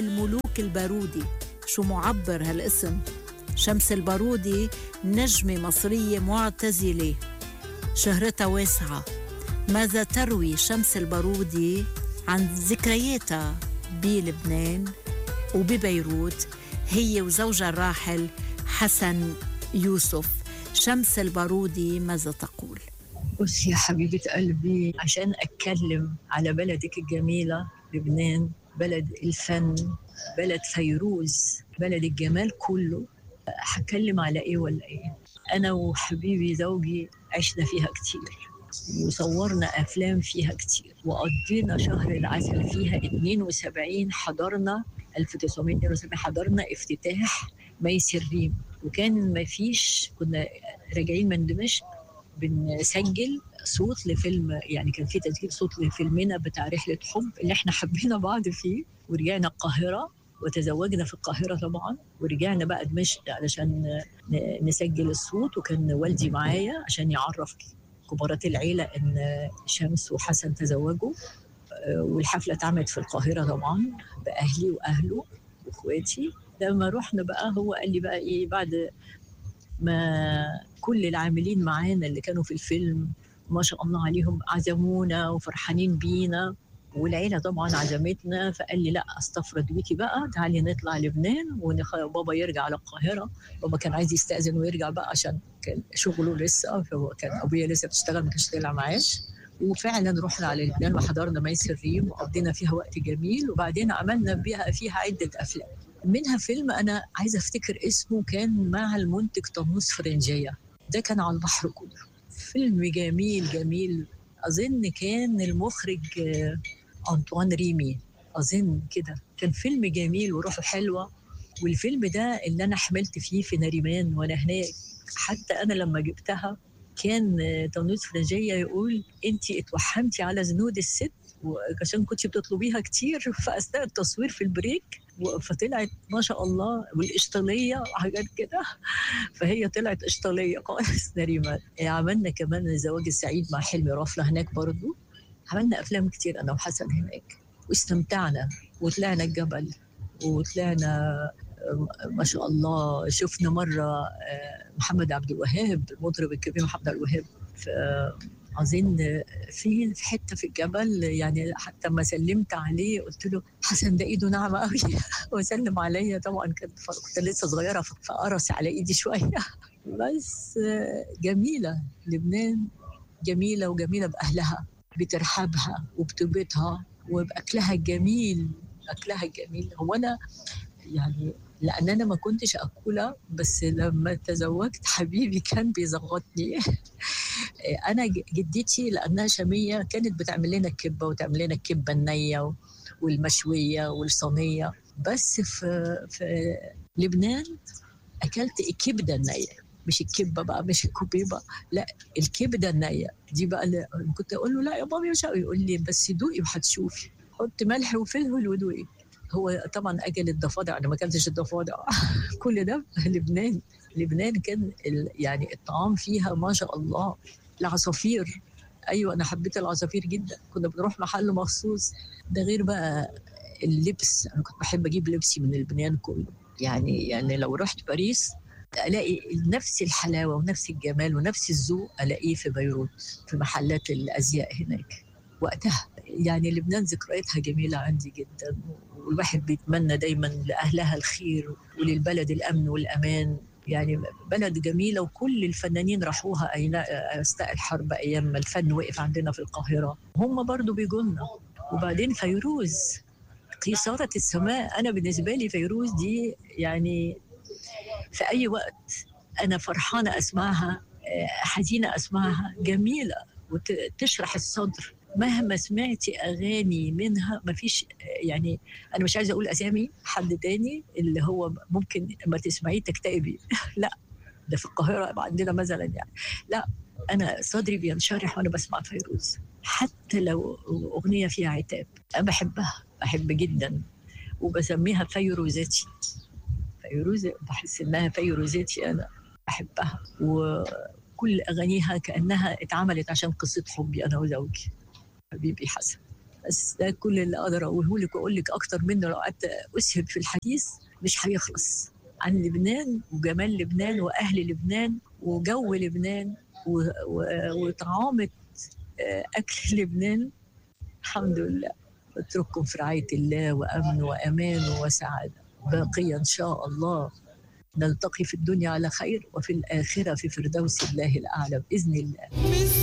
الملوك البارودي شو معبر هالاسم شمس البارودي نجمة مصرية معتزلة شهرتها واسعة ماذا تروي شمس البارودي عن ذكرياتها بلبنان وببيروت هي وزوجها الراحل حسن يوسف شمس البارودي ماذا تقول؟ بص يا حبيبة قلبي عشان أتكلم على بلدك الجميلة لبنان بلد الفن بلد فيروز بلد الجمال كله هتكلم على ايه ولا ايه انا وحبيبي زوجي عشنا فيها كتير وصورنا افلام فيها كتير وقضينا شهر العسل فيها 72 حضرنا 1972 حضرنا افتتاح ميس الريم وكان ما فيش كنا راجعين من دمشق بنسجل صوت لفيلم يعني كان في تسجيل صوت لفيلمنا بتاع رحله حب اللي احنا حبينا بعض فيه ورجعنا القاهره وتزوجنا في القاهره طبعا ورجعنا بقى دمشق علشان نسجل الصوت وكان والدي معايا عشان يعرف كبارات العيله ان شمس وحسن تزوجوا والحفله اتعملت في القاهره طبعا باهلي واهله واخواتي لما رحنا بقى هو قال لي بقى ايه بعد ما كل العاملين معانا اللي كانوا في الفيلم ما شاء الله عليهم عزمونا وفرحانين بينا والعيله طبعا عزمتنا فقال لي لا استفرد بيكي بقى تعالي نطلع لبنان وبابا يرجع على القاهره بابا كان عايز يستاذن ويرجع بقى عشان كان شغله لسه فهو كان ابويا لسه بتشتغل ما كانش طالع معاش وفعلا رحنا على لبنان وحضرنا ميس الريم وقضينا فيها وقت جميل وبعدين عملنا بيها فيها عده افلام منها فيلم انا عايزه افتكر اسمه كان مع المنتج طنوس فرنجيه ده كان على البحر كله فيلم جميل جميل اظن كان المخرج انطوان ريمي اظن كده كان فيلم جميل وروحه حلوه والفيلم ده اللي انا حملت فيه في نريمان وانا هناك حتى انا لما جبتها كان طنوس فرنجيه يقول انت اتوحمتي على زنود الست وعشان كنت بتطلبيها كتير في اثناء التصوير في البريك فطلعت ما شاء الله والاشطاليه وحاجات كده فهي طلعت اشطاليه خالص نريمان عملنا كمان الزواج السعيد مع حلمي رافله هناك برضو عملنا افلام كتير انا وحسن هناك واستمتعنا وطلعنا الجبل وطلعنا ما شاء الله شفنا مره محمد عبد الوهاب المطرب الكبير محمد عبد الوهاب اظن في في حته في الجبل يعني حتى ما سلمت عليه قلت له حسن ده ايده ناعمه قوي وسلم عليا طبعا كنت كنت لسه صغيره فقرص على ايدي شويه بس جميله لبنان جميله وجميله باهلها بترحابها وبطيبتها وباكلها الجميل اكلها الجميل هو انا يعني لان انا ما كنتش اكلها بس لما تزوجت حبيبي كان بيزغطني انا جدتي لانها شاميه كانت بتعمل لنا الكبه وتعمل لنا الكبه النيه والمشويه والصينيه بس في في لبنان اكلت الكبده النيه مش الكبه بقى مش الكبيبه لا الكبده النيه دي بقى اللي كنت اقول له لا يا بابا مش يقول لي بس دوقي وهتشوفي حط ملح وفلفل ودوقي هو طبعا اجل الضفادع انا ما اكلتش الضفادع كل ده لبنان لبنان كان يعني الطعام فيها ما شاء الله العصافير ايوه انا حبيت العصافير جدا كنا بنروح محل مخصوص ده غير بقى اللبس انا كنت بحب اجيب لبسي من لبنان كله يعني يعني لو رحت باريس الاقي نفس الحلاوه ونفس الجمال ونفس الذوق الاقيه في بيروت في محلات الازياء هناك وقتها يعني لبنان ذكرياتها جميله عندي جدا والواحد بيتمنى دايما لاهلها الخير وللبلد الامن والامان يعني بلد جميلة وكل الفنانين راحوها أثناء الحرب أيام ما الفن وقف عندنا في القاهرة هم برضو بيجولنا وبعدين فيروز قيصرة السماء أنا بالنسبة لي فيروز دي يعني في أي وقت أنا فرحانة أسمعها حزينة أسمعها جميلة وتشرح الصدر مهما سمعتي اغاني منها ما فيش يعني انا مش عايزه اقول اسامي حد تاني اللي هو ممكن لما تسمعيه تكتئبي لا ده في القاهره عندنا مثلا يعني لا انا صدري بينشرح وانا بسمع فيروز حتى لو اغنيه فيها عتاب انا بحبها بحب جدا وبسميها فيروزاتي فيروز بحس انها فيروزاتي انا بحبها وكل اغانيها كانها اتعملت عشان قصه حبي انا وزوجي حبيبي حسن بس ده كل اللي اقدر اقوله لك واقول لك اكتر منه لو قعدت اسهب في الحديث مش هيخلص عن لبنان وجمال لبنان واهل لبنان وجو لبنان وطعامه آه، اكل لبنان الحمد لله اترككم في رعايه الله وامن وامان وسعاده باقيه ان شاء الله نلتقي في الدنيا على خير وفي الآخرة في فردوس الله الأعلى بإذن الله